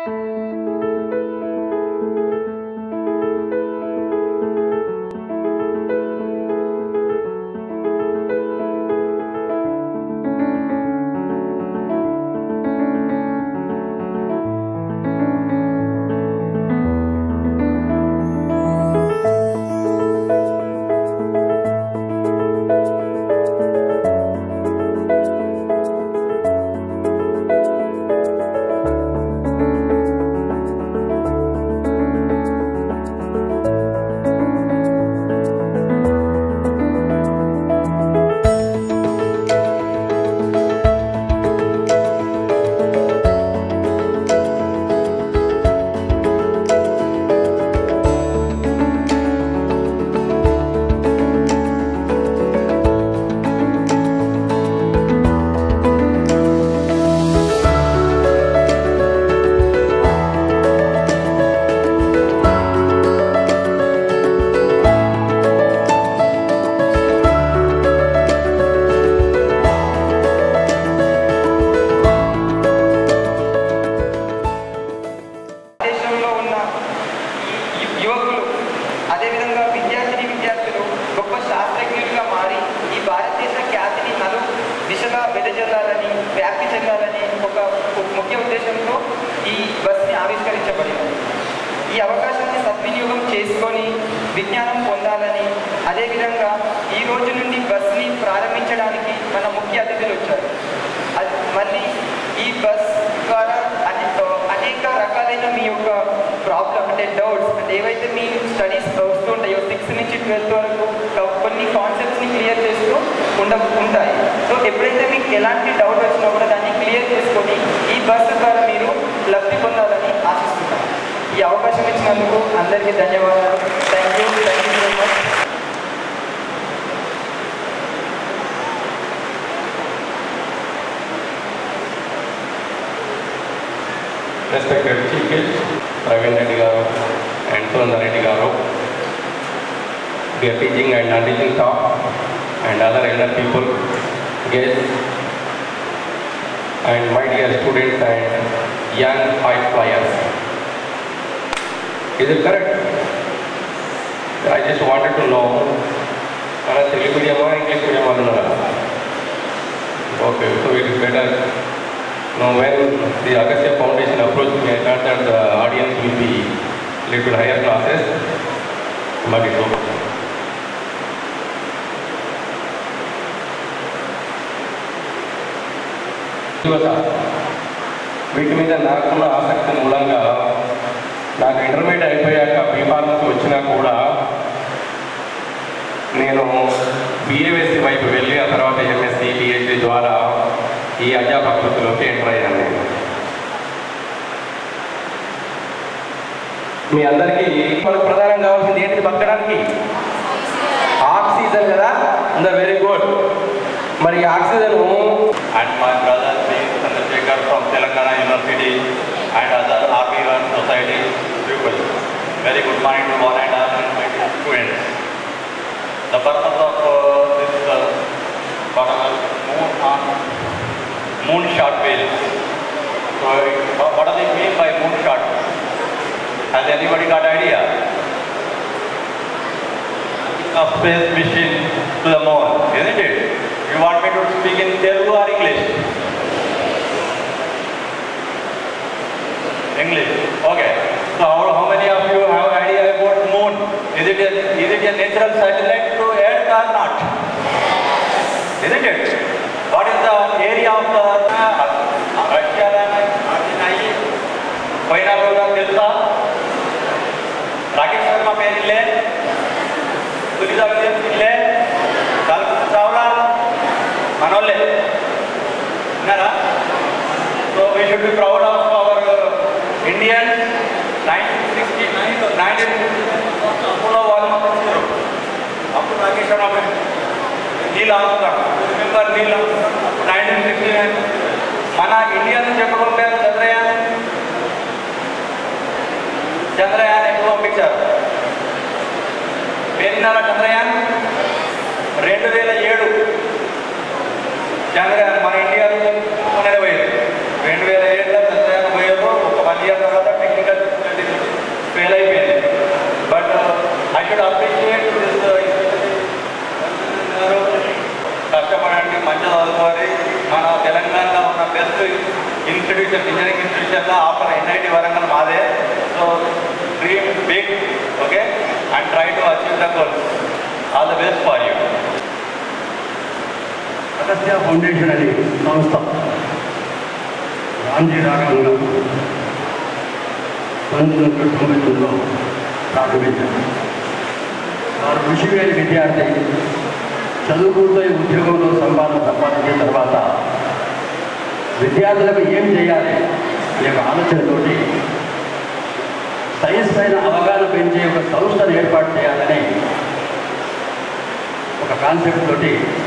దేశంలో ఉన్న యు- యువకులు అదేవిధంగా విద్యార్థిని విద్యార్థులు గొప్ప శాస్త్రజ్ఞులుగా మారి ఈ భారతదేశ ఖ్యాతిని నలు దిశగా వెదజల్లాలని వ్యాప్తి చెందాలని ఒక ముఖ్య ఉద్దేశంతో ఈ బస్ని ఆవిష్కరించబడింది ఈ అవకాశాన్ని సద్వినియోగం చేసుకొని విజ్ఞానం పొందాలని అదేవిధంగా ఈ రోజు నుండి బస్ని ప్రారంభించడానికి మన ముఖ్య అతిథులు వచ్చారు అది మళ్ళీ ఈ బస్ ద్వారా అనే అనేక రకాలైన మీ యొక్క ప్రాబ్లం అంటే డౌట్స్ అంటే ఏవైతే మీ స్టడీస్ వస్తుంటాయో సిక్స్త్ నుంచి ట్వెల్త్ వరకు క- కొన్ని కాన్సెప్ట్స్ని క్లియర్ చేస్తూ ఉండ ఉంటాయి సో ఎప్పుడైతే మీకు ఎలాంటి డౌట్ వచ్చినా కూడా దాన్ని క్లియర్ చేసుకొని ఈ బస్ ద్వారా మీరు లబ్ధి పొందాలని ఆశిస్తున్నాను ఈ అవకాశం ఇచ్చినందుకు అందరికీ ధన్యవాదాలు thank you thank you so much respected chief guest Praveen Reddy garu and Surender Reddy garu dear teaching and non teaching staff and other elder people guest and my dear students and young high flyers Is it correct? I just wanted to know, మన తెలుగు మీడియమా English medium అన్నారా okay so it is better Now, when the Agastya Foundation approached me, I thought that the audience will be little higher classes, but it's okay. యువత వీటి మీద నాకున్న ఆసక్తి మూలంగా నాకు ఇంటర్మీడియట్ అయిపోయాక బీఫార్మసీ వచ్చినా కూడా నేను బిఏఎస్సి వైపు వెళ్ళి ఆ తర్వాత ఎంఎస్సి పిహెచ్డి ద్వారా ఈ అధ్యాపకృతిలోకి ఎంటర్ అయ్యాను నేను మీ అందరికీ మనకు ప్రధానం కావాల్సింది ఏంటిది బతకడానికి ఆక్సిజన్ కదా అందరు వెరీ గుడ్ మరి ఈ oxygen and my brother Sri Chandrasekhar from Telangana University and other Army Run Society people. Very good morning to one and all and my dear students. The purpose of uh, this uh, whatever moon on moon shot whale. So uh, what do they mean by moon shot? Has anybody got idea? A space mission to the moon, isn't it? You want me to speak in Telugu or English? English. Okay. So how, how many of you have idea about moon? Is it a, is it a natural satellite to Earth or not? Isn't it? What is the area of the Russia పోయిన program తెలుసా రాకేష్ శర్మ పేరు ఇల్లే Sunitha Williams ఇల్లే చావలా మనోళ్ళే విన్నారా so we should be proud of our Indian nineteen sixty nine nineteen అప్పులో వాళ్ళు మాకు వచ్చారు అప్పుడు రాకేష్ శర్మ నీళ్ళు ఆపుతాడు రిమెంబర్ నీళ్ళు నైన్టీన్ సిక్స్టీ నైన్ మన ఇండియా నుంచి ఎప్పుడు పంపారు చంద్రయాన్ చంద్రయాన్ ఎప్పుడు పంపించారు పేరున్నారా చంద్రయాన్ రెండు వేల ఏడు చంద్రయాన్ మన ఇండియా పోయారు రెండు వేల ఏడులో చంద్రయాన్ పోయారు ఒక వన్ ఇయర్ తర్వాత ఇన్స్టిట్యూషన్ ఇంజనీరింగ్ ఇన్స్టిట్యూషన్లో ఆఫ్టర్ ఎన్ఐటి వరంగల్ మాదే so dream big okay and try to achieve the goal all the best for you Agastya foundation అనే సంస్థ రామ్జీ రాఘవన్ గారు పంతొమ్మిది వందల తొంభై తొమ్మిదిలో ప్రారంభించారు వారు ఋషివేలి విద్యార్థి చదువుకుంటూ ఉద్యోగంలో సంపాదన సంపాదించిన తర్వాత విద్యార్థులకు ఏం చేయాలి అనే ఒక ఆలోచనతోటి సైన్స్ పైన అవగాహన పెంచే ఒక సంస్థను ఏర్పాటు చేయాలని ఒక కాన్సెప్ట్ తోటి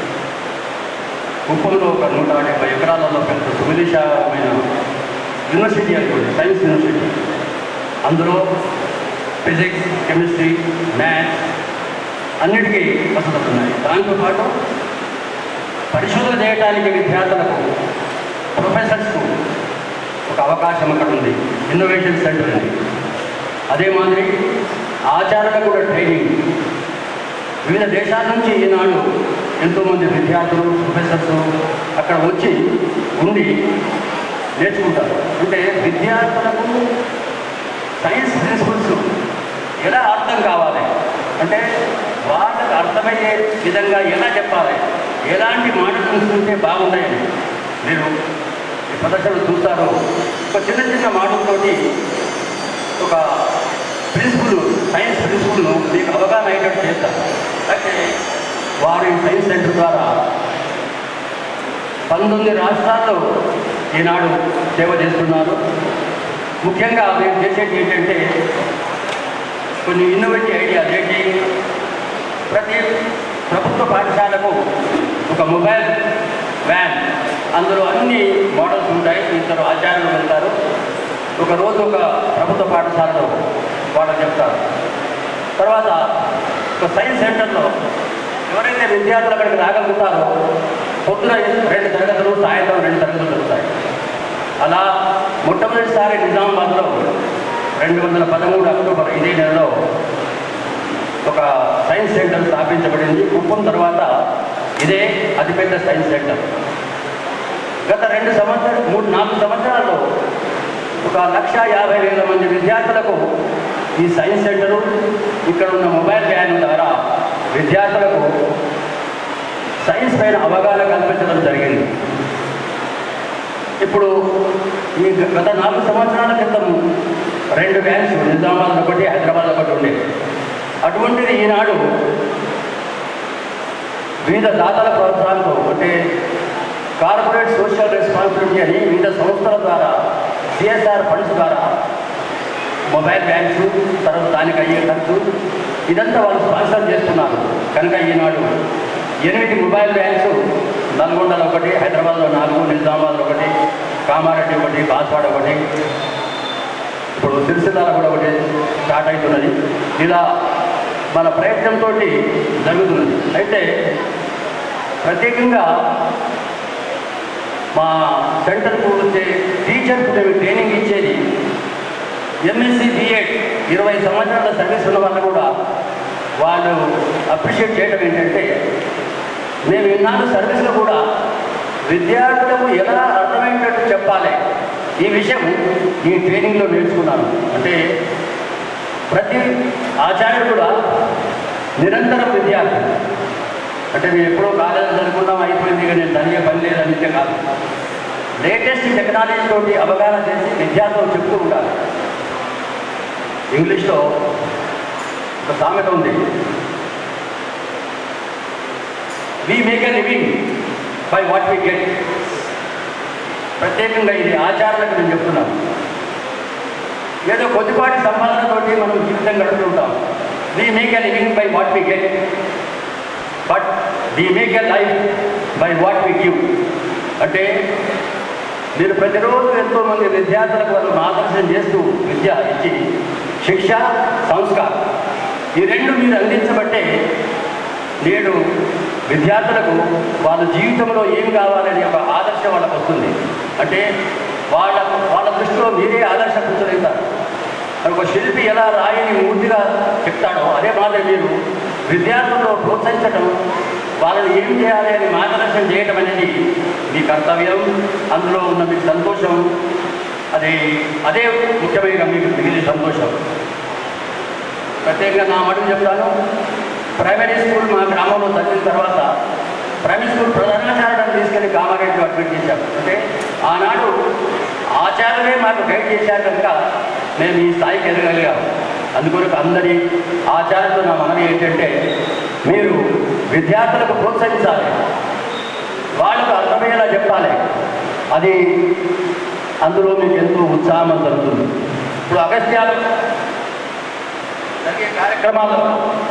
కుప్పంలో ఒక నూట డెబ్బై ఎకరాలలో పెద్ద సువిశాలమైన యూనివర్సిటీ అనుకోండి సైన్స్ యూనివర్సిటీ అందులో ఫిజిక్స్ కెమిస్ట్రీ మ్యాథ్స్ అన్నిటికీ వసతులు ఉన్నాయి దాంతోపాటు పరిశోధన చేయడానికి విద్యార్థులకు ప్రొఫెసర్స్కు ఒక అవకాశం అక్కడ ఉంది ఇన్నోవేషన్ సెంటర్ ఉంది అదే మాదిరి ఆచారాలకు కూడా ట్రైనింగ్ వివిధ దేశాల నుంచి ఈనాడు ఎంతోమంది విద్యార్థులు ప్రొఫెసర్స్ అక్కడ వచ్చి ఉండి నేర్చుకుంటారు అంటే విద్యార్థులకు సైన్స్ ప్రిన్సిపల్స్ ఎలా అర్థం కావాలి అంటే వాళ్ళకి అర్థమయ్యే విధంగా ఎలా చెప్పాలి ఎలాంటి మాటలు చూస్తుంటే బాగున్నాయని మీరు ఈ ప్రదర్శనలు చూస్తారు ఒక చిన్న చిన్న మాటలతోటి ఒక ప్రిన్సిపల్ సైన్స్ ప్రిన్సిపల్ను మీకు అవగాహన అయ్యేటట్టు చేస్తారు అయితే వారి సైన్స్ సెంటర్ ద్వారా పంతొమ్మిది రాష్ట్రాల్లో ఈనాడు సేవ చేస్తున్నారు ముఖ్యంగా మీరు చేసేది ఏంటంటే కొన్ని ఇన్నోవేటివ్ ఐడియాస్ ఏంటి ప్రతి ప్రభుత్వ పాఠశాలకు ఒక మొబైల్ వ్యాన్ అందులో అన్ని మోడల్స్ ఉంటాయి ఇద్దరు ఆచార్యులు వెళ్తారు ఒక రోజు ఒక ప్రభుత్వ పాఠశాలలో వాళ్ళు చెప్తారు తర్వాత ఒక సైన్స్ సెంటర్లో ఎవరైతే విద్యార్థులు అక్కడికి రాగలుగుతారో పొద్దున రెండు తరగతులు సాయంత్రం రెండు తరగతులు జరుగుతాయి అలా మొట్టమొదటిసారి నిజామాబాద్లో రెండు వందల పదమూడు అక్టోబర్ ఇదే నెలలో ఒక సైన్స్ సెంటర్ స్థాపించబడింది కుప్పం తర్వాత ఇదే అతిపెద్ద సైన్స్ సెంటర్ గత రెండు సంవత్సరాలు మూడు నాలుగు సంవత్సరాల్లో ఒక లక్ష యాభై వేల మంది విద్యార్థులకు ఈ సైన్స్ సెంటరు ఇక్కడ ఉన్న మొబైల్ వ్యాన్ ద్వారా విద్యార్థులకు సైన్స్ పైన అవగాహన కల్పించడం జరిగింది ఇప్పుడు ఈ గత నాలుగు సంవత్సరాల క్రితం రెండు వ్యాన్స్ నిజామాబాద్ ఒకటి హైదరాబాద్ ఒకటి ఉండేది అటువంటిది ఈనాడు వివిధ దాతల ప్రోత్సాహంతో అంటే కార్పొరేట్ సోషల్ రెస్పాన్సిబిలిటీ అని వివిధ సంస్థల ద్వారా సిఎస్ఆర్ ఫండ్స్ ద్వారా మొబైల్ బ్యాంక్స్ తర్వాత దానికి అయ్యే ఖర్చు ఇదంతా వాళ్ళు స్పాన్సర్ చేస్తున్నారు కనుక ఈనాడు ఎనిమిది మొబైల్ బ్యాంక్స్ నల్గొండలో ఒకటి హైదరాబాద్లో నాలుగు నిజామాబాద్లో ఒకటి కామారెడ్డి ఒకటి బాస్వాడ ఒకటి ఇప్పుడు సిరిసిల్లాలో కూడా ఒకటి స్టార్ట్ అవుతున్నది ఇలా మన ప్రయత్నంతో జరుగుతున్నది అయితే ప్రత్యేకంగా మా సెంటర్కు వచ్చే టీచర్కు మేము ట్రైనింగ్ ఇచ్చేది ఎంఎస్సి బిఎడ్ ఇరవై సంవత్సరాల సర్వీస్ ఉన్న వాళ్ళు కూడా వాళ్ళు అప్రిషియేట్ చేయడం ఏంటంటే మేము ఇన్నాళ్ళు సర్వీస్లో కూడా విద్యార్థులకు ఎలా అర్థమయ్యేటట్టు చెప్పాలి ఈ విషయం ఈ ట్రైనింగ్లో నేర్చుకున్నాను అంటే ప్రతి ఆచార్యుడు కూడా నిరంతరం విద్యార్థి అంటే మేము ఎప్పుడో కాలేజ్ చదువుకున్నాం అయిపోయింది ఇక నేను చదివే పని లేదు అంటే కాదు లేటెస్ట్ టెక్నాలజీ తోటి అవగాహన చేసి విద్యార్థులు చెప్తూ ఉండాలి ఇంగ్లీష్లో ఒక సామెత ఉంది we make a living by what we get ప్రత్యేకంగా ఇది ఆచారాలకు నేను చెప్తున్నాను ఏదో కొద్దిపాటి సంపాదనతోటి మనం జీవితం గడుపుతుంటాం we make a living by what we get but we make a life by what we give అంటే మీరు ప్రతిరోజు ఎంతోమంది విద్యార్థులకు వాళ్ళు మార్గదర్శనం చేస్తూ విద్య ఇచ్చి శిక్ష సంస్కారం ఈ రెండు మీరు అందించబట్టే నేడు విద్యార్థులకు వాళ్ళ జీవితంలో ఏం కావాలనే ఒక ఆదర్శం వాళ్ళకు వస్తుంది అంటే వాళ్ళ వాళ్ళ దృష్టిలో మీరే ఆదర్శ పురుషులవుతారు మరి ఒక శిల్పి ఎలా రాయిని మూర్తిగా చెప్తాడో అదే మాదిరి మీరు విద్యార్థుల్లో ప్రోత్సహించడం వాళ్ళని ఏం చేయాలి అని మార్గదర్శనం చేయటం అనేది మీ కర్తవ్యం అందులో ఉన్న మీ సంతోషం అది అదే ముఖ్యమైన మీకు మిగిలిన సంతోషం ప్రత్యేకంగా నా మటుకు చెప్తాను ప్రైమరీ స్కూల్ మా గ్రామంలో చదివిన తర్వాత ప్రైమరీ స్కూల్ ప్రధానాచార్యులను తీసుకెళ్లి కామారెడ్డిలో అడ్మిట్ చేశాం అంటే ఆనాడు ఆచార్యులే మాకు గైడ్ చేశారు కనుక మేము ఈ స్థాయికి ఎదగలిగాం అందుకొరకు అందరి ఆచార్యులతో నా మనవి ఏంటంటే మీరు విద్యార్థులకు ప్రోత్సహించాలి వాళ్ళకు అర్థమయ్యేలా చెప్పాలి అది అందులో మీకు ఎంతో ఉత్సాహం కలుగుతుంది ఇప్పుడు అగస్త్యాలు జరిగే కార్యక్రమాల్లో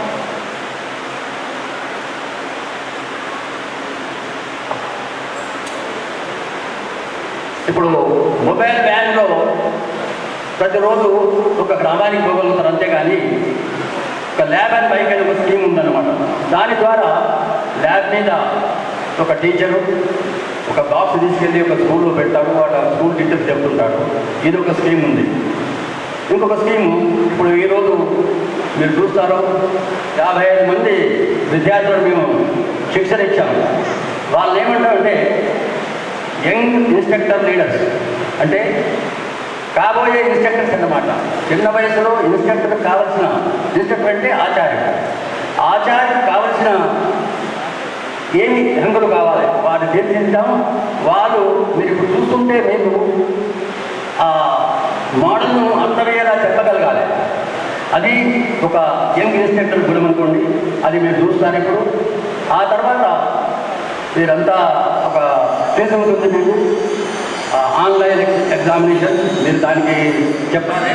ఇప్పుడు మొబైల్ వ్యాన్లో ప్రతిరోజు ఒక గ్రామానికి పోగలుగుతారు అంతేగాని ఒక ల్యాబ్ అండ్ బైక్ అనే ఒక స్కీమ్ ఉందన్నమాట దాని ద్వారా ల్యాబ్ మీద ఒక టీచరు ఒక బాక్స్ తీసుకెళ్ళి ఒక స్కూల్లో పెడతాడు వాడు ఆ స్కూల్ టీచర్స్ చెప్తుంటాడు ఇది ఒక స్కీమ్ ఉంది ఇంకొక స్కీము ఇప్పుడు ఈరోజు మీరు చూస్తారు యాభై ఐదు మంది విద్యార్థులు మేము శిక్షణ ఇచ్చాము వాళ్ళు ఏమంటారంటే యంగ్ ఇన్స్ట్రక్టర్ లీడర్స్ అంటే కాబోయే ఇన్స్ట్రక్టర్స్ అన్నమాట చిన్న వయసులో ఇన్స్ట్రక్టర్ కావాల్సిన ఇన్స్ట్రక్టర్ అంటే ఆచార్యుడు ఆచార్యుడు కావలసిన ఏమి హంగులు కావాలి వారు తీర్చిద్దాం వాళ్ళు మీరు ఇప్పుడు చూస్తుంటే మేము ఆ మోడల్ను అర్థమయ్యేలా చెప్పగలగాలి అది ఒక యంగ్ ఇన్స్ట్రక్టర్ గుణం అనుకోండి అది మీరు చూస్తారు ఇప్పుడు ఆ తర్వాత మీరంతా ఒక దేశం ఉంటుంది మీకు ఆ ఆన్లైన్ ఎగ్జామినేషన్ మీరు దానికి చెప్పాలి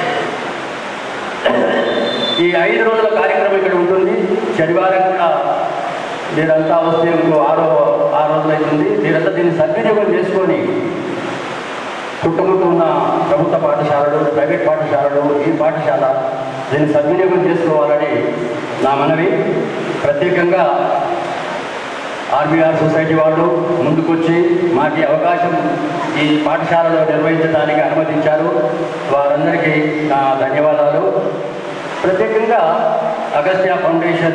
ఈ ఐదు రోజుల కార్యక్రమం ఇక్కడ ఉంటుంది శనివారం కూడా మీరంతా వస్తే ఇంకో ఆరో ఆరు రోజులు అవుతుంది మీరంతా దీన్ని సద్వినియోగం చేసుకొని చుట్టుముట్టు ఉన్న ప్రభుత్వ పాఠశాలలు ప్రైవేట్ పాఠశాలలు ఈ పాఠశాల దీన్ని సద్వినియోగం చేసుకోవాలని నా మనవి ప్రత్యేకంగా ఆర్బీఆర్ సొసైటీ వాళ్ళు ముందుకొచ్చి మాకు ఈ అవకాశం ఈ పాఠశాలలో నిర్వహించడానికి అనుమతించారు వారందరికీ నా ధన్యవాదాలు ప్రత్యేకంగా Agastya foundation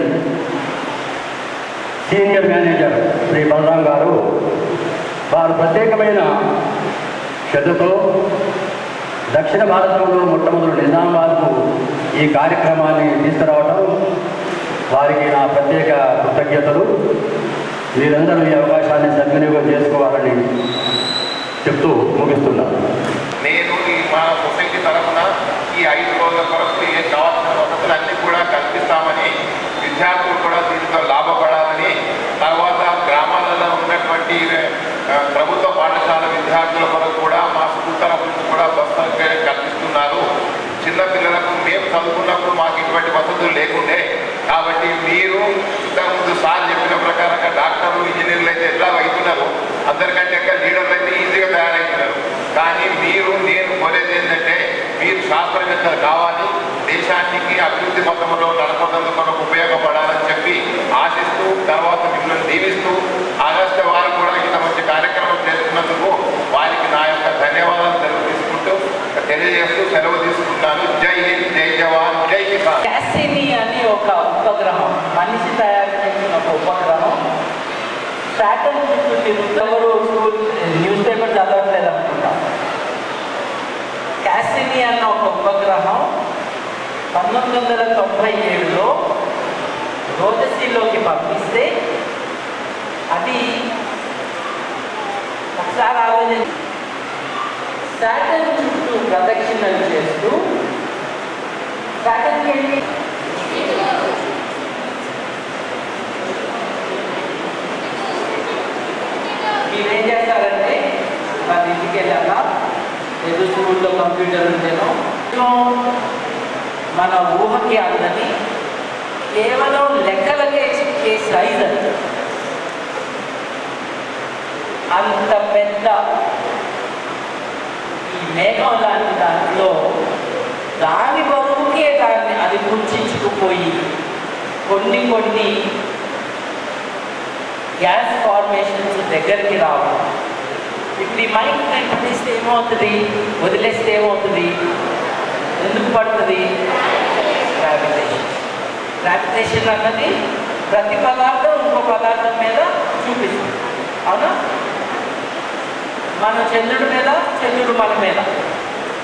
senior manager Shri Balram garu వారు ప్రత్యేకమైన శ్రద్ధతో దక్షిణ భారతంలో మొట్టమొదటి నిజామాబాద్కు ఈ కార్యక్రమాన్ని తీసుకురావడం వారికి నా ప్రత్యేక కృతజ్ఞతలు మీరందరూ ఈ అవకాశాన్ని సద్వినియోగం చేసుకోవాలని చెప్తూ ముగిస్తున్నాను నేను ఈ మా సొసైటీ తరఫున ఈ ఐదు రోజుల కొరకు ఏం కావాల్సిన వసతులన్నీ కూడా కల్పిస్తామని విద్యార్థులు కూడా దీంతో లాభపడాలని తర్వాత గ్రామాలలో ఉన్నటువంటి ఆ, ప్రభుత్వ పాఠశాల విద్యార్థుల కొరకు కూడా మా స్కూల్ తరఫు నుంచి కూడా బస్ సౌకర్యం కల్పిస్తున్నారు చిన్న పిల్లలకు మేము చదువుకున్నప్పుడు మాకు ఇటువంటి వసతులు లేకుండే కాబట్టి మీరు ఇంతకుముందు సార్ చెప్పిన ప్రకారంగా డాక్టర్లు ఇంజనీర్లు అయితే ఎట్లా అవుతున్నారు అందరికంటే ఎక్కువ లీడర్లు అయితే ఈజీగా తయారవుతున్నారు కానీ మీరు నేను కోరేది ఏంటంటే మీరు శాస్త్రవేత్తలు కావాలి దేశానికి అభివృద్ధి పథంలో నడపడంలో కొరకు ఉపయోగపడాలని చెప్పి ఆశిస్తూ తర్వాత మిమ్మల్ని దీవిస్తూ ఆగస్టు వారు కూడా ఇంత మంచి కార్యక్రమం చేస్తున్నందుకు వారికి నా యొక్క ధన్యవాదాలు తెలుగు తీసుకుంటూ తెలియజేస్తూ సెలవు తీసుకుంటాను జై హింద్ జై జవాన్ జై కిసాన్ క్యాసిని అని ఒక ఉపగ్రహం మనిషి తయారు చేసిన ఒక ఉపగ్రహం శాటన్ చుట్టూ తిరుగుతూ ఎవరు స్కూల్ న్యూస్ పేపర్ చదవట్లేదు అనుకుంటా క్యాసిని అన్న ఒక ఉపగ్రహం పంతొమ్మిది వందల తొంభై ఏడులో రోజసీలోకి పంపిస్తే అది ఒకసారి ఆలోచన శాటన్ చుట్టూ ప్రదక్షిణలు చేస్తూ శాటన్కి వెళ్ళి మీరేం చేస్తారంటే వాళ్ళ ఇంటికి వెళ్ళాక ఏదో స్కూల్లో కంప్యూటర్ ఉంటేనో ఇంట్లో మన ఊహకి అందని కేవలం లెక్కలకే చిక్కే సైజ్ అది అంత పెద్ద ఈ మేఘం లాంటి దాంట్లో దాని బరువుకే దాన్ని అది కుర్చించుకుపోయి కొన్ని కొన్ని గ్యాస్ ఫార్మేషన్స్ దగ్గరికి రావడం ఇప్పుడు ఈ మైక్ పట్టేస్తే ఏమవుతుంది వదిలేస్తే ఏమవుతుంది ఎందుకు పడుతుంది గ్రావిటేషన్ గ్రావిటేషన్ అన్నది ప్రతి పదార్థం ఇంకో పదార్థం మీద చూపిస్తుంది అవునా మన చంద్రుడి మీద చంద్రుడు మన మీద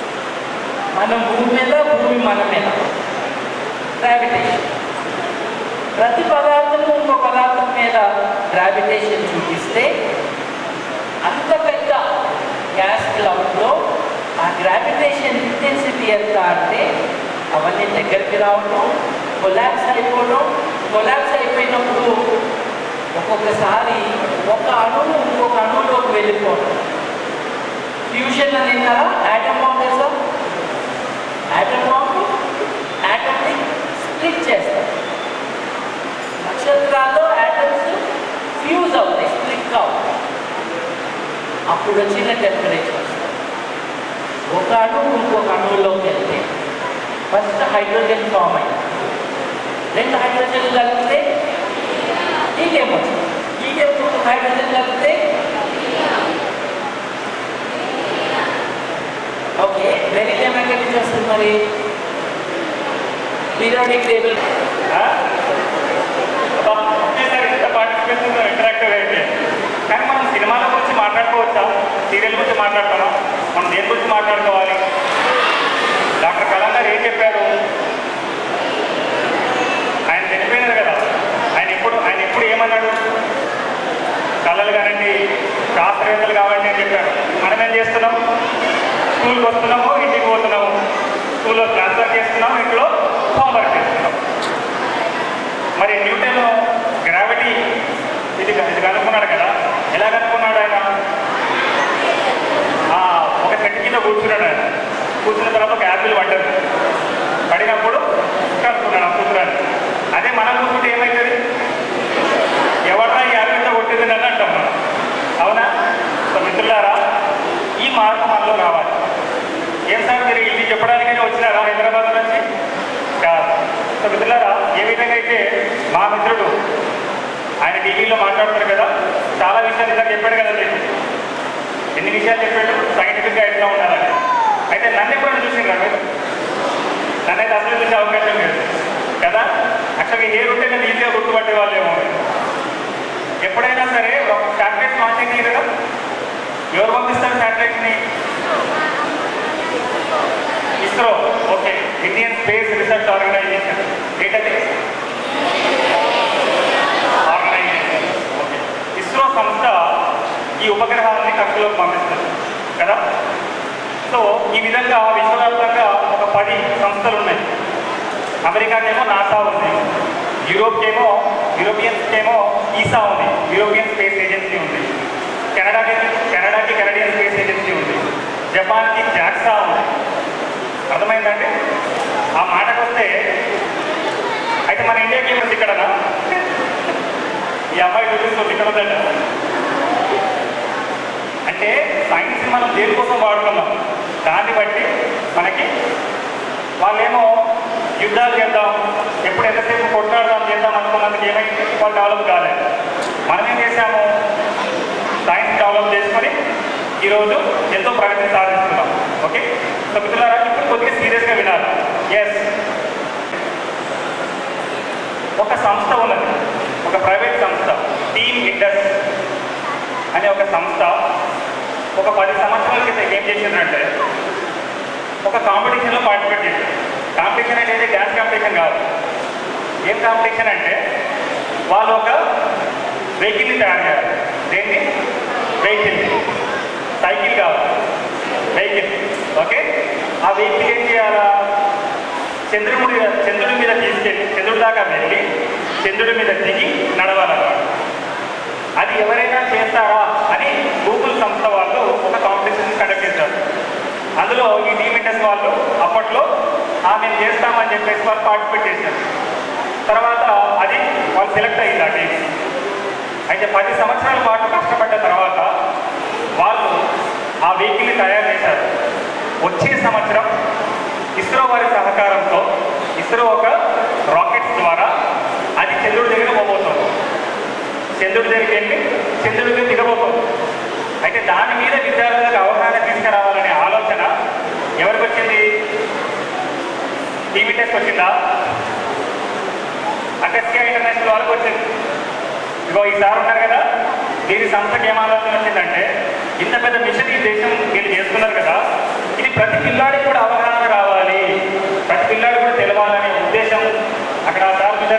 మనం భూమి మీద భూమి మన మీద గ్రావిటేషన్ ప్రతి పదార్థం ఇంకో పదార్థం మీద గ్రావిటేషన్ చూపిస్తే అంత పెద్ద గ్యాస్ క్లౌడ్లో ఆ గ్రావిటేషన్ ఇంటెన్సిటీ ఎంత అంటే అవన్నీ దగ్గరికి రావడం కొలాప్స్ అయిపోవడం కొలాప్స్ అయిపోయినప్పుడు ఒక్కొక్కసారి ఒక అణువు ఇంకొక అణువులోకి వెళ్ళిపోవడం ఫ్యూషన్ అని విన్నారా యాటమ్ బాంబ్ తెలుసా యాటమ్ బాంబ్ యాటమ్ని స్ప్లిట్ చేస్తారు నక్షత్రాల్లో యాటమ్స్ ఫ్యూజ్ అవుతాయి స్ప్లిట్ కావు అప్పుడు వచ్చిన టెంపరేచర్ ఒక అణువు ఇంకొక అణువులోకి వెళ్తే ఫస్ట్ హైడ్రోజన్ ఫామ్ అయింది రెండు హైడ్రోజన్ కలిపితే హీలియం వచ్చింది హీలియం హైడ్రోజన్ కలిపితే ఓకే బెరీలియం ఎక్కడి నుంచి వస్తుంది మరి పీరియాడిక్ టేబుల్ ఒకేసారి ఇంత పార్టిసిపేషన్ ఇంటరాక్టివ్ అయితే కానీ మనం సినిమాల గురించి మాట్లాడుకోవచ్చా సీరియల్ గురించి మాట్లాడతామా మనం దేని గురించి మాట్లాడుకోవాలి డాక్టర్ కలాం గారు ఏం చెప్పారు ఆయన చనిపోయినారు కదా ఆయన ఎప్పుడు ఆయన ఎప్పుడు ఏమన్నాడు కళలు కానివ్వండి శాస్త్రవేత్తలు కావండి అని చెప్పారు మనం ఏం చేస్తున్నాం స్కూల్కి వస్తున్నాము ఇంటికి పోతున్నాము స్కూల్లో క్లాస్ వర్క్ చేస్తున్నాము ఇంట్లో హోంవర్క్ చేస్తున్నాం మరి న్యూటన్ గ్రావిటీ ఇది ఇది కనుక్కున్నాడు కదా ఎలా కనుక్కున్నాడు ఆయన ఆ, ఒక చెట్టు కింద కూర్చున్నాడు ఆయన కూర్చున్న తర్వాత ఒక యాపిల్ పడ్డది పడినప్పుడు కనుక్కున్నాడు ఆ సూత్రాన్ని అదే మనం కూర్చుంటే ఏమవుతుంది ఎవరా ఈ యాపిల్తో కొట్టింది అని అంటాం మనం అవునా సో మిత్రులారా ఈ మార్పు మనలో రావాలి ఏం సార్ మీరు ఇది చెప్పడానికైనా వచ్చినారా హైదరాబాద్ నుంచి కాదు సో మిత్రులారా ఏ విధంగా అయితే మా మిత్రుడు ఆయన టీవీలో మాట్లాడుతారు కదా చాలా విషయాలు ఇలా చెప్పాడు కదా మీకు ఎన్ని విషయాలు చెప్పాడు సైంటిఫిక్గా ఎట్లా ఉండాలని అయితే నన్ను ఎప్పుడైనా చూసిండ్రా మీరు నన్నైతే అసలు చూసే అవకాశం లేదు కదా యాక్చువల్గా ఏ ఉంటే నేను ఈజీగా గుర్తుపట్టే వాళ్ళేమో ఎప్పుడైనా సరే ఒక శాటిలైట్ లాంచ్ అయింది కదా ఎవరు పంపిస్తారు శాటిలైట్ని ISRO okay Indian space research organisation ఏంటది ఆర్గనైజేషన్ ఓకే ఇస్రో సంస్థ ఈ ఉపగ్రహాన్ని కక్షలోకి పంపిస్తుంది కదా సో ఈ విధంగా విశ్వవ్యాప్తంగా ఒక పది సంస్థలు ఉన్నాయి అమెరికాకేమో నాసా ఉంది యూరోప్కేమో యూరోపియన్స్కేమో ఈసా ఉంది యూరోపియన్ స్పేస్ ఏజెన్సీ ఉంది కెనడాకి కెనడాకి కెనడియన్ స్పేస్ ఏజెన్సీ ఉంది జపాన్కి జాక్సా ఉంది అర్థమైందండి ఆ మాటకు వస్తే అయితే మన ఇండియాకి ఏముంది ఇక్కడనా ఈ అమ్మాయి చూపిస్తుంది ఇక్కడ ఉందంట అంటే సైన్స్ మనం దేనికోసం వాడుకున్నాం దాన్ని బట్టి మనకి వాళ్ళేమో యుద్ధాలు చేద్దాం ఎప్పుడు ఎంతసేపు కొట్లాడదాం చేద్దాం అనుకున్నందుకు ఏమైంది వాళ్ళు డెవలప్ కాలేదు మనం ఏం చేశాము సైన్స్ డెవలప్ చేసుకొని ఈరోజు ఎంతో ప్రగతి సాధిస్తున్నాం ఓకే సో మిత్రులారా ఇప్పుడు కొద్దిగా సీరియస్గా వినాలి ఎస్ ఒక సంస్థ ఉన్నది ఒక ప్రైవేట్ సంస్థ టీమ్ ఇండస్ అనే ఒక సంస్థ ఒక పది సంవత్సరాల క్రితం ఏం చేసిందంటే ఒక కాంపిటీషన్లో పార్టిసిపేట్ చేశారు కాంపిటీషన్ అనేది డ్యాన్స్ కాంపిటీషన్ కాదు ఏం కాంపిటీషన్ అంటే వాళ్ళు ఒక వెహికల్ని తయారు చేయాలి దేన్ని వెహికల్ సైకిల్ కాదు వెహికల్ ఓకే ఆ వెహికల్ ఏం చేయాలా చంద్రుడి మీద చంద్రుడి మీద తీసుకెళ్ళి చంద్రుడి దాకా వెళ్ళి చంద్రుడి మీద దిగి నడవాలన్నమాట అది ఎవరైనా చేస్తారా అని గూగుల్ సంస్థ వాళ్ళు ఒక కాంపిటీషన్ కండక్ట్ చేశారు అందులో ఈ టీమింటస్ వాళ్ళు అప్పట్లో ఆ మేము చేస్తామని చెప్పేసి వాళ్ళు పార్టిసిపేట్ చేశారు తర్వాత అది వాళ్ళు సెలెక్ట్ అయ్యింది ఆ టీం అయితే పది సంవత్సరాల పాటు కష్టపడ్డ తర్వాత వాళ్ళు ఆ వెహికల్ని తయారు చేశారు వచ్చే సంవత్సరం ఇస్రో వారి సహకారంతో ఇస్రో ఒక రాకెట్స్ ద్వారా అది చంద్రుడి దగ్గర పోబోతుంది చంద్రుడి దగ్గరికి వెళ్ళి చంద్రుడి మీద దిగబోతుంది అయితే దాని మీద విద్యార్థులకు అవగాహన తీసుకురావాలనే ఆలోచన ఎవరికి వచ్చింది టీవీ టెస్ట్ వచ్చిందా అగస్త్య ఇంటర్నేషనల్ వాళ్ళకి వచ్చింది ఇగో ఈసారి ఉన్నారు కదా దీని సంస్థకి ఏం ఆలోచన వచ్చిందంటే ఇంత పెద్ద మిషన్ ఈ దేశం వీళ్ళు చేస్తున్నారు కదా ఇది ప్రతి పిల్లాడికి కూడా అవగాహన రావాలి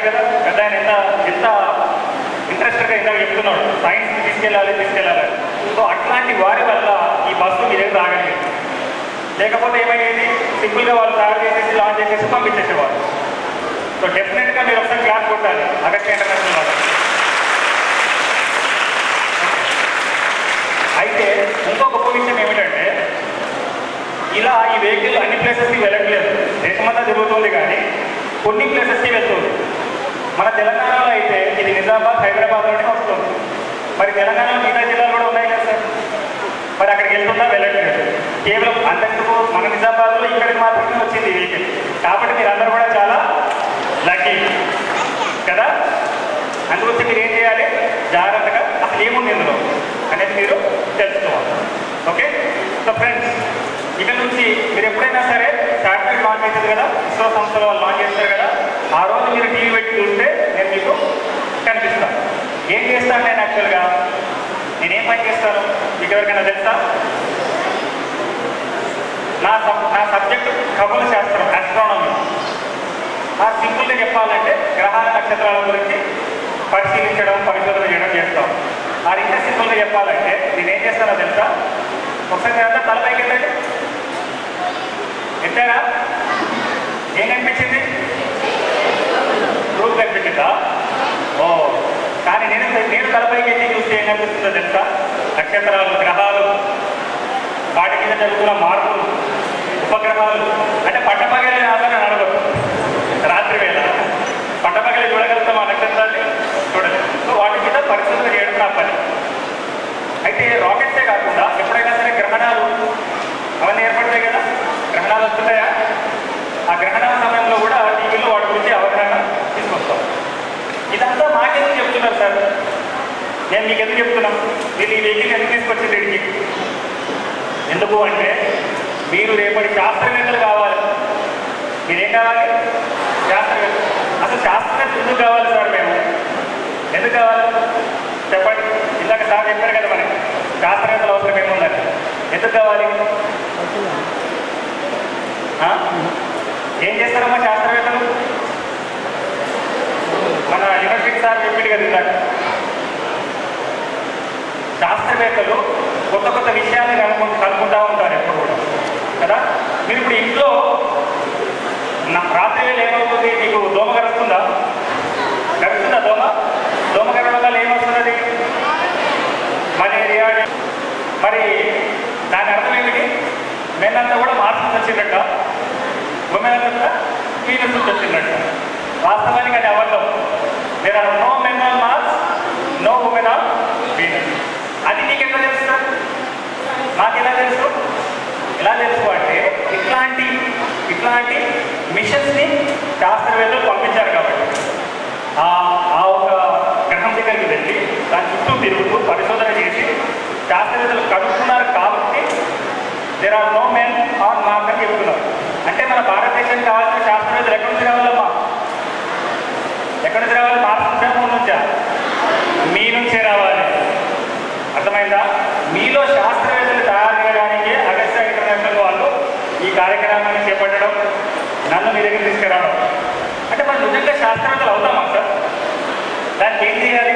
ఉన్నారు కదా పెద్ద ఆయన ఎంత ఎంత ఇంట్రెస్టెడ్గా ఇందాక చెప్తున్నాడు సైన్స్ తీసుకెళ్ళాలి తీసుకెళ్ళాలి సో అట్లాంటి వారి వల్ల ఈ బస్సు మీ దగ్గర రాగలిగింది లేకపోతే ఏమయ్యేది సింపుల్గా వాళ్ళు తయారు చేసేసి లాంచ్ చేసేసి పంపించేసేవారు సో డెఫినెట్గా మీరు ఒకసారి క్లాస్ కొట్టాలి అగస్త్య ఇంటర్నేషనల్ వాళ్ళు అయితే ఇంకో గొప్ప విషయం ఏమిటంటే ఇలా ఈ వెహికల్ అన్ని ప్లేసెస్కి వెళ్ళట్లేదు దేశమంతా తిరుగుతుంది కానీ కొన్ని ప్లేసెస్కి వెళ్తుంది మన తెలంగాణలో అయితే ఇది నిజామాబాద్ హైదరాబాద్లోనే వస్తుంది మరి తెలంగాణలో మిగతా జిల్లాలు కూడా ఉన్నాయి కదా సార్ మరి అక్కడికి వెళ్తుందా వెళ్ళట్లేదు కేవలం అంతకు మన నిజామాబాద్లో ఇక్కడికి మాత్రమే వచ్చింది ఈ వెహికల్ కాబట్టి మీరు అందరూ కూడా చాలా లక్కీ కదా అందుకొచ్చి మీరు ఏం చేయాలి జాగ్రత్తగా అసలు ఏముంది ఇందులో అనేది మీరు తెలుసుకోవాలి ఓకే సో ఫ్రెండ్స్ ఇక నుంచి మీరు ఎప్పుడైనా సరే శాటిలైట్ లాంచ్ అవుతుంది కదా ఇస్రో సంస్థలో వాళ్ళు లాంచ్ చేస్తారు కదా ఆ రోజు మీరు టీవీ పెట్టి చూస్తే నేను మీకు కనిపిస్తాను ఏం చేస్తాను నేను యాక్చువల్గా నేనేం పని చేస్తాను మీకు ఎవరికైనా తెలుసా నా సబ్ నా సబ్జెక్ట్ ఖగోళ శాస్త్రం ఆస్ట్రానమీ ఆ సింపుల్గా చెప్పాలంటే గ్రహాల నక్షత్రాల గురించి పరిశీలించడం పరిశోధన చేయడం చేస్తాం ఆ ఇంకా సింపుల్గా చెప్పాలంటే నేను ఏం చేస్తానో తెలుసా ఒకసారి మీరంతా తలపైకి ఎత్తండి ఎత్తారా ఏం కనిపించింది రూట్ కనిపించిందా ఓ కానీ నేను నేను తలపైకి ఎత్తి చూస్తే ఏం కనిపిస్తుందో తెలుసా నక్షత్రాలు గ్రహాలు వాటి మీద జరుగుతున్న మార్పులు ఉపగ్రహాలు అంటే పట్టపగలి ఆధారం అడగదు రాత్రి వేళ పట్టపగలి చూడగలుగుతాం ఆ నక్షత్రాన్ని చూడలేదు సో వాటి మీద పరిశోధన చేయడం నా పని అయితే రాకెట్సే కాకుండా ఎప్పుడైనా సరే గ్రహణాలు అవన్నీ ఏర్పడతాయి కదా గ్రహణాలు వస్తున్నాయా ఆ గ్రహణాల సమయంలో కూడా టీవీలో వాటి గురించి అవగాహన తీసుకొస్తాం ఇదంతా మాకెందుకు చెప్తున్నారు సార్ నేను మీకు ఎందుకు చెప్తున్నాం మీరు ఈ వెహికల్ ఎందుకు తీసుకొచ్చింది ఇక్కడికి ఎందుకు అంటే మీరు రేపటి శాస్త్రవేత్తలు కావాలి మీరేం కావాలి శాస్త్రవేత్త అసలు శాస్త్రవేత్త ఎందుకు కావాలి సార్ మేము ఎందుకు కావాలి చెప్పండి ఇందాక సార్ చెప్పారు కదా మనకి శాస్త్రవేత్తలు అవసరం ఏముందని ఎందుకు కావాలి ఆ? ఏం చేస్తారమ్మా శాస్త్రవేత్తలు మన యూనివర్సిటీ సార్ చెప్పింది కదా ఇందాక శాస్త్రవేత్తలు కొత్త కొత్త విషయాన్ని కనుక్కుంటూ కనుక్కుంటా ఉంటారు ఎప్పుడు కూడా కదా మీరు ఇప్పుడు ఇంట్లో నా రాత్రి వేళ ఏమవుతుంది మీకు దోమ గడుస్తుందా గడుస్తుందా దోమ దోమ గడవడం వల్ల ఏమొస్తున్నది మలేరియా మరి దాని అర్థం ఏమిటి మేనంతా కూడా మార్పు వచ్చిందట ఉమెన్ అంతా కూడా ఫీనస్ వచ్చిందట వాస్తవానికి అది అబద్ధం there are no men on Mars no women on Venus అది నీకు ఎట్లా తెలుసు సార్? నాకు ఎలా తెలుసు ఎలా తెలుసు అంటే ఇట్లాంటి ఇట్లాంటి మిషన్స్ని శాస్త్రవేత్తలు పంపించారు కాబట్టి ఆ ఆ ఒక గ్రహం దగ్గరికి వెళ్ళి దాని చుట్టూ తిరుగుతూ పరిశోధన చేసి శాస్త్రవేత్తలు కనుక్కున్నారు కాబట్టి there are no men on Mars అని చెప్తున్నారు అంటే మన భారతదేశానికి కావాల్సిన శాస్త్రవేత్తలు ఎక్కడి నుంచి రావాలమ్మా ఎక్కడి నుంచి రావాలి మార్క్స్ నుంచా మూడు నుంచా మీ నుంచే రావాలి అర్థమైందా మీలో శాస్త్రవేత్తలు తయారు చేయడానికి అగస్త్య ఇంటర్నేషనల్ వాళ్ళు ఈ కార్యక్రమాన్ని చేపట్టడం నన్ను మీ దగ్గర తీసుకురావడం అంటే మనం నిజంగా శాస్త్రవేత్తలు అవుతామా సార్ దానికి ఏం చేయాలి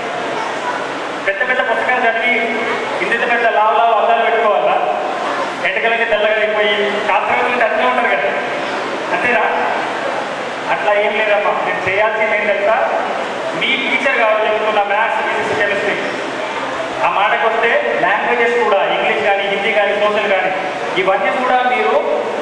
పెద్ద పెద్ద పుస్తకాలు చదివి ఇంత పెద్ద లావు లావు అద్దాలు పెట్టుకోవాలా ఎంటకలకి తెల్లగా అయిపోయి శాస్త్రవేత్తలు అట్లే ఉంటారు కదా అంతేనా అట్లా ఏం లేదమ్మా నేను చేయాల్సింది ఏం తెలుసా మీ టీచర్ కావాలి చెప్తున్న మ్యాథ్స్ ఫిజిక్స్ కెమిస్ట్రీ ఆ మాటకు వస్తే లాంగ్వేజెస్ కూడా ఇంగ్లీష్ కానీ హిందీ కానీ సోషల్ కానీ ఇవన్నీ కూడా మీరు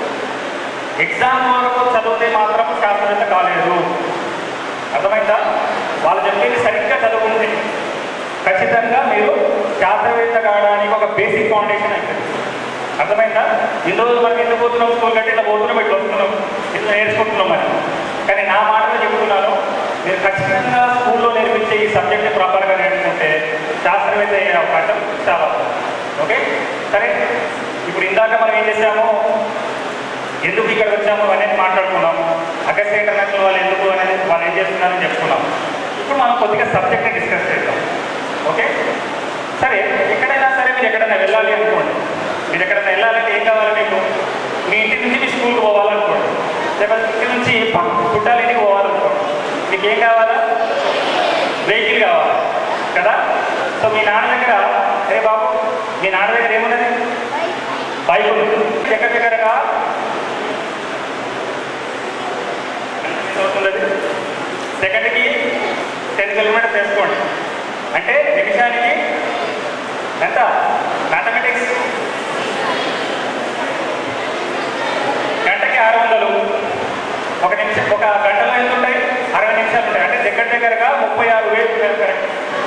ఎగ్జామ్ వరకు చదివితే మాత్రం శాస్త్రవేత్త కాలేదు అర్థమైందా వాళ్ళు చెప్పేది సరిగ్గా చదువుకుంటే ఖచ్చితంగా మీరు శాస్త్రవేత్త కావడానికి ఒక బేసిక్ ఫౌండేషన్ అవుతుంది అర్థమైందా ఇన్ని రోజులు మనం ఎందుకు పోతున్నాం స్కూల్ కంటే ఇట్లా పోతున్నాం ఇట్లా వస్తున్నాం ఇట్లా నేర్చుకుంటున్నాం మరి కానీ నా మాటలు చెప్తున్నాను మీరు ఖచ్చితంగా స్కూల్లో నేర్పించే ఈ సబ్జెక్ట్ ప్రాపర్గా నేర్చుకుంటే శాస్త్రవేత్త అయ్యే అవకాశం చాలా ఉంది. ఓకే సరే ఇప్పుడు ఇందాక మనం ఏం చేసాము ఎందుకు ఇక్కడ వచ్చాము అనేది మాట్లాడుకున్నాము అగస్త్య ఇంటర్నేషనల్ వాళ్ళు ఎందుకు అనేది వాళ్ళు ఏం చేస్తున్నారని చెప్పుకున్నాం ఇప్పుడు మనం కొద్దిగా సబ్జెక్ట్ని డిస్కస్ చేద్దాం ఓకే సరే ఎక్కడైనా సరే మీరు ఎక్కడైనా వెళ్ళాలి అనుకోండి మీరు ఎక్కడైనా వెళ్ళాలంటే ఏం కావాలి మీకు మీ ఇంటి నుంచి మీ స్కూల్కి పోవాలనుకోండి లేకపోతే ఇంటి నుంచి పక్క చుట్టాల ఇంటికి పోవాలనుకోండి మీ మీకు ఏం కావాలా వెహికల్ కావాలి కదా సో మీ నాన్న దగ్గర అరే బాబు మీ నాన్న దగ్గర ఏమున్నది బైక్ ఉంది దగ్గర దగ్గరగా అవుతుంది సెకండ్కి టెన్ కిలోమీటర్స్ వేసుకోండి అంటే నిమిషానికి ఎంత మ్యాథమెటిక్స్ గంటకి ఆరు వందలు ఒక నిమిషం ఒక గంటలో ఎంత ఉంటాయి అరవై నిమిషాలు ఉంటాయి అంటే దగ్గర దగ్గరగా ముప్పై ఆరు వేలు కరెక్ట్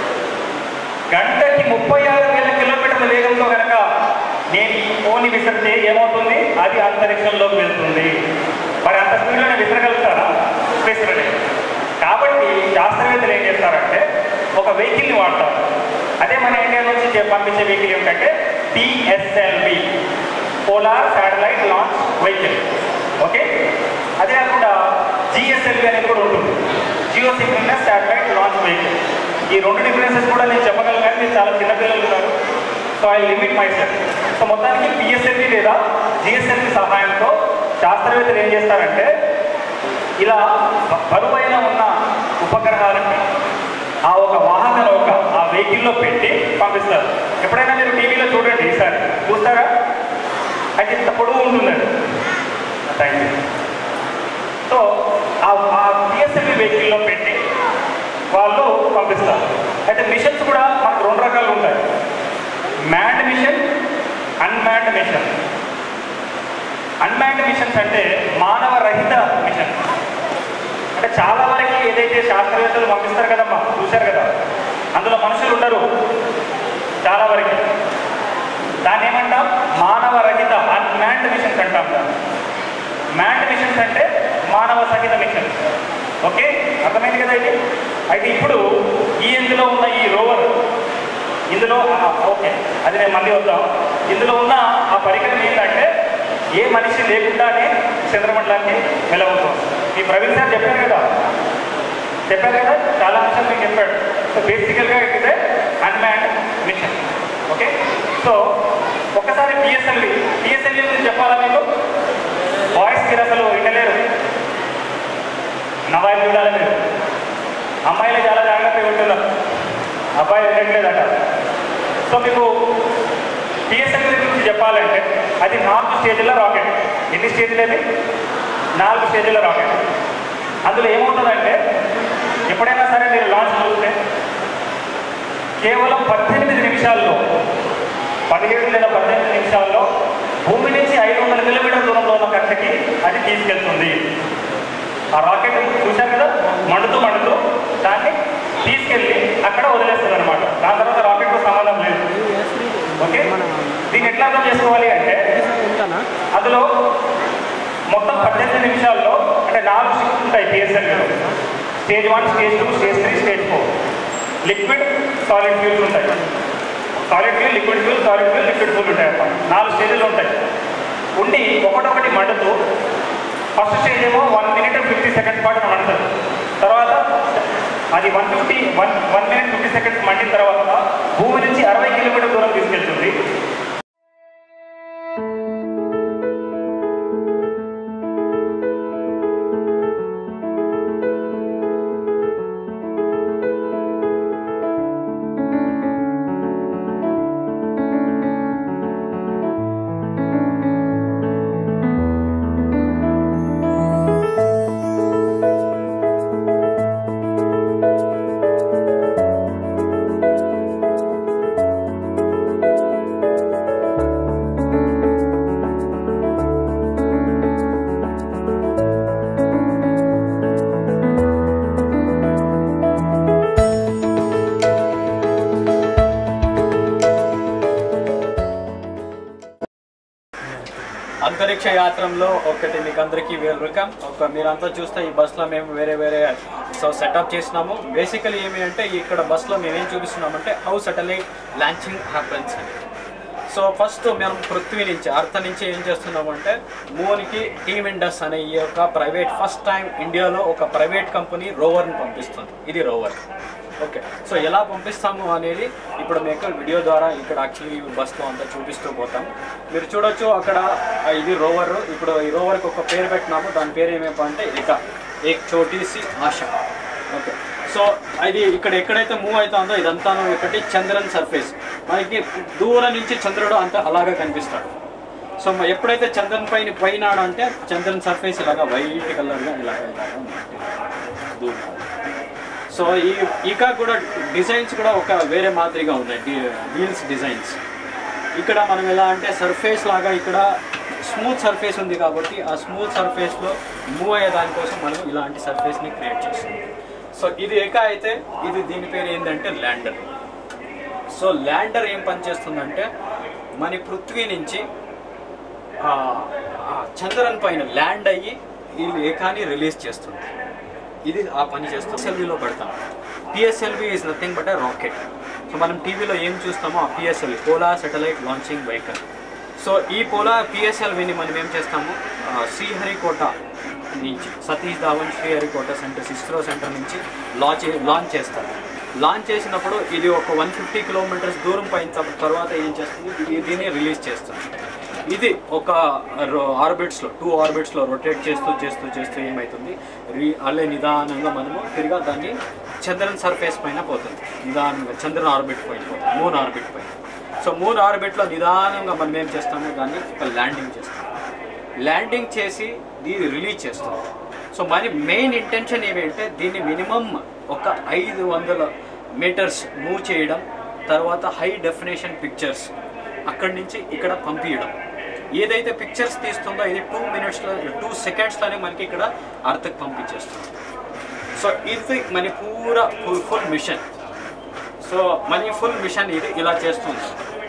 గంటకి ముప్పై ఆరు వేల కిలోమీటర్ల వేగంతో కనుక నేను ఈ ఫోన్ విసిరితే ఏమవుతుంది అది అంతరిక్షంలోకి వెళ్తుంది మరి అంత స్పీడ్లో నేను విసరగలుగుతానా విసరలేదు కాబట్టి శాస్త్రవేత్తలు ఏం చేస్తారంటే ఒక వెహికల్ని వాడతారు అదే మన ఇండియా నుంచి చే- పంపించే వెహికల్ ఏమిటంటే PSLV polar satellite launch vehicle okay అదే కాకుండా జిఎస్ఎల్వి అనేది కూడా ఉంటుంది geosynchronous satellite launch vehicle ఈ రెండు డిఫరెన్సెస్ కూడా నేను చెప్పగలను కానీ మీరు చాలా చిన్నపిల్లలు ఉన్నారు so I limit myself so మొత్తానికి పిఎస్ఎల్వి లేదా జిఎస్ఎల్వి సహాయంతో శాస్త్రవేత్తలు ఏం చేస్తారంటే ఇలా బ- బరువైన ఉన్న ఉపగ్రహాలని ఆ ఒక వాహన నౌక ఆ వెహికల్లో పెట్టి పంపిస్తారు ఎప్పుడైనా మీరు టీవీలో చూడండి ఈసారి చూస్తారా అయితే ఇంత పొడవు ఉంటుందండి థ్యాంక్ యూ సో ఆ ఆ పిఎస్ఎల్వి వెహికల్లో పెట్టి వాళ్ళు పంపిస్తారు అయితే మిషన్స్ కూడా మనకు రెండు రకాలు ఉంటాయి manned mission unmanned mission unmanned missions అంటే మానవ రహిత మిషన్ అంటే చాలా వరకు ఏదైతే శాస్త్రవేత్తలు పంపిస్తారు కదమ్మా చూశారు కదా అందులో మనుషులు ఉండరు చాలా వరకు దాన్ని ఏమంటాం మానవ రహిత అన్మ్యాన్డ్ మిషన్స్ అంటాం దాన్ని మ్యాన్డ్ మిషన్స్ అంటే మానవ సహిత మిషన్ ఓకే అర్థమైంది కదా ఇది అయితే ఇప్పుడు ఈ ఇందులో ఉన్న ఈ రోవర్ ఇందులో ఆ, ఓకే అది నేను మళ్ళీ వద్దాం ఇందులో ఉన్న ఆ పరికరం ఏంటంటే ఏ మనిషి లేకుండానే చంద్రమండలానికి వెళ్ళవుతుంది మీ ప్రవీణ్ సార్ చెప్పారు కదా చెప్పారు కదా చాలా అంశాలు మీకు చెప్పాడు సో బేసికల్గా it is unmanned mission okay so ఒక్కసారి పిఎస్ఎల్వి పిఎస్ఎల్వి గురించి చెప్పాలా మీకు బాయ్స్ మీరు అసలు వినలేరు నవాయిలు చూడాలి మీరు అమ్మాయిలు చాలా జాగ్రత్తగా ఉంటున్నారు అబ్బాయి వినట్లేదట సో మీకు పిఎస్ఎల్వి గురించి చెప్పాలంటే అది నాలుగు స్టేజ్ల రాకెట్ ఎన్ని స్టేజ్లు అది నాలుగు స్టేజ్ల రాకెట్ అందులో ఏముంటుందంటే ఎప్పుడైనా సరే మీరు లాంచ్ చూస్తే కేవలం పద్దెనిమిది నిమిషాల్లో పదిహేడు లేదా పద్దెనిమిది నిమిషాల్లో భూమి నుంచి ఐదు వందల కిలోమీటర్ దూరంలో ఉన్న కట్టకి అది తీసుకెళ్తుంది ఆ రాకెట్ చూశారు కదా మండుతూ మండుతూ దాన్ని తీసుకెళ్ళి అక్కడ వదిలేస్తుంది అనమాట దాని తర్వాత రాకెట్తో సంబంధం లేదు ఓకే దీన్ని ఎట్లా అర్థం చేసుకోవాలి అంటే అందులో మొత్తం పద్దెనిమిది నిమిషాల్లో అంటే నాలుగు షిఫ్ట్ ఉంటాయి పిఎస్ఎల్లో stage one stage two stage three stage four liquid solid fuels ఉంటాయి solid fuel liquid fuel solid fuel liquid fuel ఉంటాయి అన్నమాట నాలుగు స్టేజ్లు ఉంటాయి ఉండి ఒకటొకటి మండుతూ ఫస్ట్ స్టేజ్ ఏమో వన్ మినిట్ ఫిఫ్టీ సెకండ్స్ పాటు మండుతుంది తర్వాత అది one fifty one one minute fifty seconds మండిన తర్వాత భూమి నుంచి అరవై కిలోమీటర్ దూరం తీసుకెళ్తుంది అంతరిక్ష యాత్రంలో ఒకటి మీకు అందరికీ వెల్కమ్ ఒక మీరంతా చూస్తే ఈ బస్సులో మేము వేరే వేరే సో సెటప్ చేసినాము బేసికలీ ఏమి అంటే ఇక్కడ బస్సులో మేము ఏం చూపిస్తున్నామంటే హౌ సెటలైట్ లాంచింగ్ హ్యాపెన్స్ అని సో ఫస్ట్ మేము పృథ్వీ నుంచి అర్ధ నుంచి ఏం చేస్తున్నామంటే మూన్కి టీమ్ ఇండస్ అనే ఈ యొక్క ప్రైవేట్ ఫస్ట్ టైం ఇండియాలో ఒక ప్రైవేట్ కంపెనీ రోవర్ని పంపిస్తుంది ఇది రోవర్ ఓకే సో ఎలా పంపిస్తాము అనేది ఇప్పుడు మీకు వీడియో ద్వారా ఇక్కడ యాక్చువల్లీ బస్లో అంతా చూపిస్తూ పోతాం మీరు చూడొచ్చు అక్కడ ఆ, ఇది రోవర్ ఇప్పుడు ఈ రోవర్కి ఒక పేరు పెట్టినాము దాని పేరు ఏమేపా అంటే ఇక ఏక్ చోటీసి ఆశ ఓకే సో అది ఇక్కడ ఎక్కడైతే మూవ్ అవుతుందో ఇదంతా ఒకటి చంద్రన్ సర్ఫేస్ మనకి దూరం నుంచి చంద్రుడు అంత అలాగే కనిపిస్తాడు సో మ- ఎప్పుడైతే చంద్రన్ పైన పోయినాడు అంటే చంద్రన్ సర్ఫేస్ ఇలాగా వైట్ కలర్గా ఇలాగ ఇలాగ ఉంటుంది. దూరం సో ఈ ఇక కూడా డిజైన్స్ కూడా ఒక వేరే మాదిరిగా ఉన్నాయి వీల్స్ డిజైన్స్ ఇక్కడ మనం ఎలా అంటే సర్ఫేస్ లాగా ఇక్కడ స్మూత్ సర్ఫేస్ ఉంది కాబట్టి ఆ స్మూత్ సర్ఫేస్లో మూవ్ అయ్యే దానికోసం మనం ఇలాంటి సర్ఫేస్ని క్రియేట్ చేస్తాం సో ఇది ఏక అయితే ఇది దీని పేరు ఏంటంటే ల్యాండర్ సో ల్యాండర్ ఏం పని చేస్తుందంటే మన పృథ్వీ నుంచి ఆ, ఆ చంద్రన్ పైన ల్యాండ్ అయ్యి ఈ ఏకాని రిలీజ్ చేస్తుంది ఇది ఆ పని చేస్తూ సెల్వీలో పెడతాం PSLV is nothing but a rocket so మనం టీవీలో ఏం చూస్తామో ఆ PSLV polar satellite launching vehicle so ఈ పోలార్ పిఎస్ఎల్విని మనం ఏం చేస్తాము ఆ, శ్రీహరికోట నుంచి Satish Dhawan Sriharikota centre ISRO centre నుంచి లాంచ్ లాంచ్ చేస్తారు లాంచ్ చేసినప్పుడు ఇది ఒక వన్ ఫిఫ్టీ కిలోమీటర్స్ దూరం పైన త- తర్వాత ఏం చేస్తుంది ఇది- దీన్ని రిలీజ్ చేస్తుంది ఇది ఒక ఆర్బిట్స్లో టూ ఆర్బిట్స్లో రొటేట్ చేస్తూ చేస్తూ చేస్తూ ఏమవుతుంది రీ అల్లే నిదానంగా మనము తిరిగా దాన్ని చంద్రన్ సర్ఫేస్ పైన పోతుంది నిదానంగా చంద్రన్ ఆర్బిట్ పైన పోతుంది మూన్ ఆర్బిట్ పైన సో మూన్ ఆర్బిట్లో నిదానంగా మనం ఏం చేస్తాము దాన్ని ఒక ల్యాండింగ్ చేస్తాం ల్యాండింగ్ చేసి దీన్ని రిలీజ్ చేస్తాం సో మరి మెయిన్ ఇంటెన్షన్ ఏమంటే దీన్ని మినిమం ఒక ఐదు వందల మీటర్స్ మూవ్ చేయడం తర్వాత హై డెఫినేషన్ పిక్చర్స్ అక్కడి నుంచి ఇక్కడ పంపించడం ఏదైతే పిక్చర్స్ తీస్తుందో ఇది టూ మినిట్స్లో టూ సెకండ్స్లోనే మనకి ఇక్కడ అర్థకు పంపించేస్తుంది సో ఇది మన పూరా ఫుల్ ఫుల్ మిషన్ సో మన ఫుల్ మిషన్ ఇది ఇలా చేస్తుంది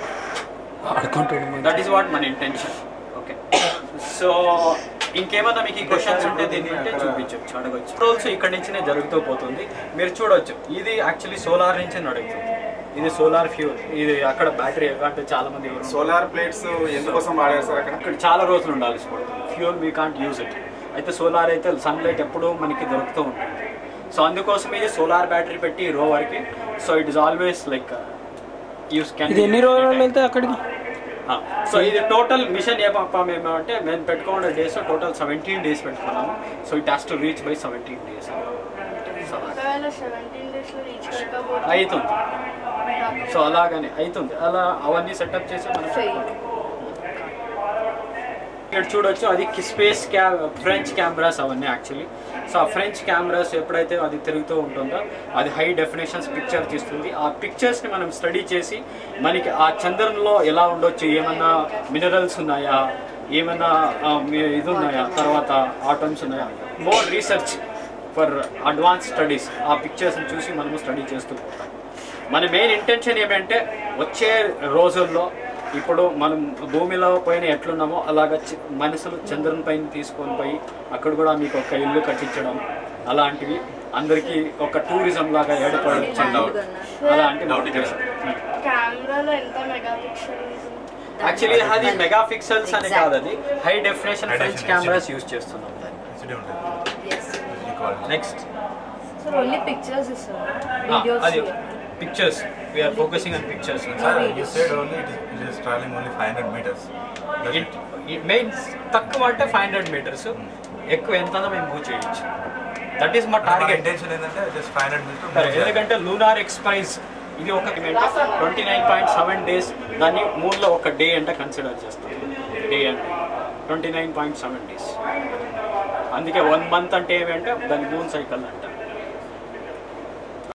దట్ ఈస్ వాట్ మన ఇంటెన్షన్ ఓకే సో ఇంకేమైనా మీకు ఈ క్వశ్చన్స్ ఉంటే దీన్ని ఉంటే చూపించవచ్చు అడగచ్చు రోల్స్ ఇక్కడ నుంచినే జరుగుతూ పోతుంది మీరు చూడొచ్చు ఇది యాక్చువల్లీ సోలార్ నుంచి నడుగుతుంది ఇది సోలార్ ఫ్యూల్ ఇది అక్కడ బ్యాటరీ అంటే చాలా మంది ఎవరు సోలార్ ప్లేట్స్ ఎందుకోసం వాడారు సార్ అక్కడ అక్కడ చాలా రోజులు ఉండాల్సి పడుతుంది fuel we can't use it అయితే సోలార్ అయితే సన్లైట్ ఎప్పుడూ మనకి దొరుకుతూ ఉంటుంది సో అందుకోసం ఇది సోలార్ బ్యాటరీ పెట్టి రోవర్కి so it is always like use can ఇది ఎన్ని రోజులు వెళ్తే అక్కడికి సో ఇది టోటల్ మిషన్ ఏ పాప మేము అంటే మేము పెట్టుకున్న డేస్ టోటల్ సెవెంటీన్ డేస్ పెట్టుకున్నాము so it has to reach by seventeen days ఒకవేళ సెవెంటీన్ డేస్లో రీచ్ కాకపోతే అవుతుంది సో అలాగనే అవుతుంది అలా అవన్నీ సెటప్ చేసి మనం పెట్టుకుంటాం. ఇక్కడ చూడొచ్చు అది స్పేస్ క్యా ఫ్రెంచ్ కెమెరాస్ అవన్నీ యాక్చువల్లీ సో ఆ ఫ్రెంచ్ కెమెరాస్ ఎప్పుడైతే అది తిరుగుతూ ఉంటుందో అది హై డెఫినేషన్స్ పిక్చర్ తీస్తుంది ఆ పిక్చర్స్ని మనం స్టడీ చేసి మనకి ఆ చంద్రంలో ఎలా ఉండొచ్చు ఏమన్నా మినరల్స్ ఉన్నాయా ఏమన్నా ఆ, మీ- ఇది ఉన్నాయా తర్వాత ఆటమ్స్ ఉన్నాయా more research for advance studies ఆ పిక్చర్స్ని చూసి మనము స్టడీ చేస్తూ పోతాం మన మెయిన్ ఇంటెన్షన్ ఏమంటే వచ్చే రోజుల్లో ఇప్పుడు మనం భూమిలో పైన ఎట్లున్నామో అలాగ చి- మనుషులు చంద్రుని పైన తీసుకొని పోయి అక్కడ కూడా మీకు ఒక ఇల్లు కట్టించడం అలాంటివి అందరికీ ఒక టూరిజం లాగా ఏర్పడడం అలాంటి మా ఉద్దేశం కెమెరాలో ఎంత మెగా పిక్సెల్ యాక్చువల్లీ అది మెగా పిక్సెల్స్ అని కాదు అది high definition French cameras use చేస్తున్నాం నెక్స్ట్ సార్ ఓన్లీ పిక్చర్స్ ఇస్తారు అది pictures we are focusing on pictures you said only it is, it is traveling only 500 meters. That's it. Main తక్కువ అంటే five hundred metres ఎక్కువ ఎంత మేము మూవ్ చేయొచ్చు that is మా మా టార్గెట్ ఇంటెన్షన్ ఏంటంటే జస్ట్ ఫైవ్ హండ్రెడ్ మీటర్ ఎందుకంటే లూనార్ ఎక్స్ప్రైజ్ ఇది ఒక twenty nine point seven days దాన్ని మూడులో ఒక డే అంటే కన్సిడర్ చేస్తాం డే అంటే twenty nine point seven days అందుకే వన్ మంత్ అంటే ఏమంటే దాని మూన్ సైకిల్ అంటారు